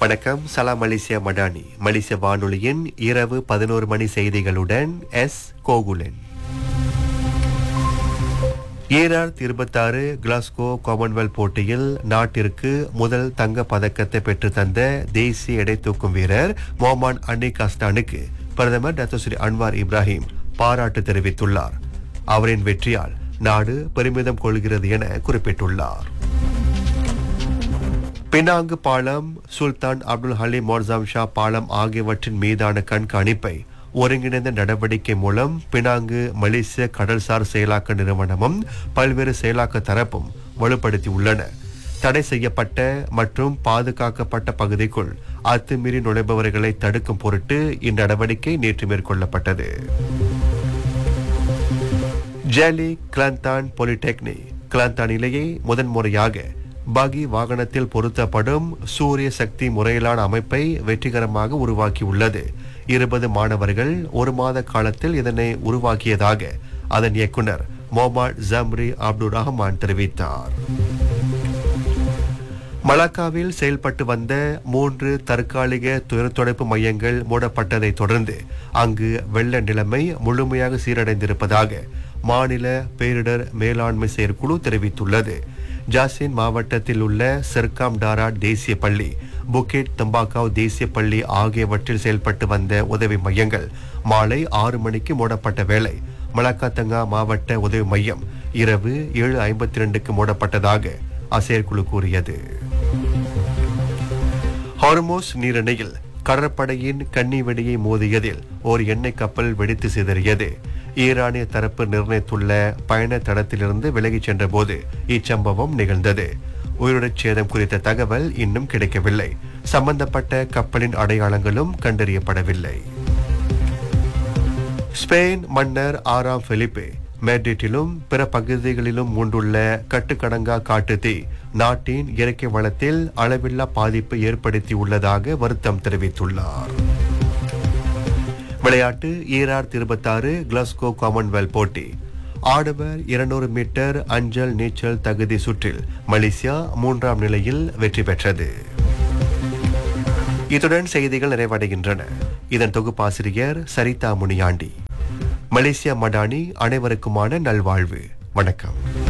வணக்கம் சலாம் மலேசியா மடானி மலேசிய வானொலியின் இரவு பதினோரு மணி செய்திகளுடன் எஸ் கோகுலன் ஈராயிரத்தி இருபத்தாறு கிளாஸ்கோ காமன்வெல்த் போட்டியில் நாட்டிற்கு முதல் தங்க பதக்கத்தை பெற்று தந்த தேசிய எடை தூக்கும் வீரர் மொஹமான் அனிக் அஸ்டானுக்கு பிரதமர் டாக்டர் ஸ்ரீ அன்வார் இப்ராஹிம் பாராட்டு தெரிவித்துள்ளார் அவரின் வெற்றியால் நாடு பெருமிதம் கொள்கிறது என குறிப்பிட்டுள்ளார் பினாங்கு பாலம் சுல்தான் அப்துல் ஹலீம் மோர்சாம் ஷா பாலம் ஆகியவற்றின் மீதான கண்காணிப்பை ஒருங்கிணைந்த நடவடிக்கை மூலம் பினாங்கு மலேசிய கடல்சார் செயலாக்க நிறுவனமும் பல்வேறு செயலாக்க தரப்பும் வலுப்படுத்தியுள்ளன தடை செய்யப்பட்ட மற்றும் பாதுகாக்கப்பட்ட பகுதிக்குள் அத்துமீறி நுழைபவர்களை தடுக்கும் பொருட்டு இந்நடவடிக்கை நேற்று மேற்கொள்ளப்பட்டது ஜேலி கிளாந்தான் பாலிடெக்னிக் கிளாந்தான் நிலையை முதன்முறையாக பகி வாகனத்தில் பொருத்தப்படும் சூரிய சக்தி முறையிலான அமைப்பை வெற்றிகரமாக உருவாக்கியுள்ளது இருபது மாணவர்கள் ஒரு மாத காலத்தில் இதனை உருவாக்கியதாக அதன் இயக்குனர் மொஹமட் ஜம்ரி அப்துல் ரஹ்மான் தெரிவித்தார் மலாக்காவில் செயல்பட்டு வந்த மூன்று தற்காலிக துயரத்துடைப்பு மையங்கள் மூடப்பட்டதைத் தொடர்ந்து அங்கு வெள்ள நிலைமை முழுமையாக சீரடைந்திருப்பதாக மாநில பேரிடர் மேலாண்மை செயற்குழு தெரிவித்துள்ளது ஜாசின் மாவட்டத்தில் உள்ள செர்காம் டாரா தேசிய பள்ளி புக்கெட் தம்பாக்காவ் தேசிய பள்ளி ஆகியவற்றில் செயல்பட்டு வந்த உதவி மையங்கள் மாலை ஆறு மணிக்கு மூடப்பட்ட வேளை மலக்காத்தங்கா மாவட்ட உதவி மையம் இரவு ஏழு ஐம்பத்தி ரெண்டுக்கு மூடப்பட்டதாக அசேர்குழு கூறியது ஹார்மோஸ் நீரிணையில் கடற்படையின் கன்னி வெடியை மோதியதில் ஓர் எண்ணெய் கப்பல் வெடித்து சிதறியது ஈரானிய தரப்பு நிர்ணயித்துள்ள பயண தடத்திலிருந்து விலகிச் சென்றபோது இச்சம்பவம் நிகழ்ந்தது உயிருடச் சேதம் குறித்த தகவல் இன்னும் கிடைக்கவில்லை சம்பந்தப்பட்ட கப்பலின் அடையாளங்களும் கண்டறியப்படவில்லை ஸ்பெயின் மன்னர் ஆறாம் பிலிப்பே மேட்ரிட்டிலும் பிற பகுதிகளிலும் மூண்டுள்ள கட்டுக்கடங்கா காட்டுத்தீ நாட்டின் இயற்கை வளத்தில் அளவில்லா பாதிப்பு ஏற்படுத்தியுள்ளதாக வருத்தம் தெரிவித்துள்ளார் விளையாட்டு ஈராயிரத்தி இருபத்தாறு கிளாஸ்கோ காமன்வெல்த் போட்டி ஆடவர் இருநூறு மீட்டர் அஞ்சல் நீச்சல் தகுதி சுற்றில் மலேசியா மூன்றாம் நிலையில் வெற்றி பெற்றது இத்துடன் செய்திகள் நிறைவடைகின்றன இதன் தொகுப்பாசிரியர் சரிதா முனியாண்டி மலேசியா மடானி அனைவருக்குமான நல்வாழ்வு வணக்கம்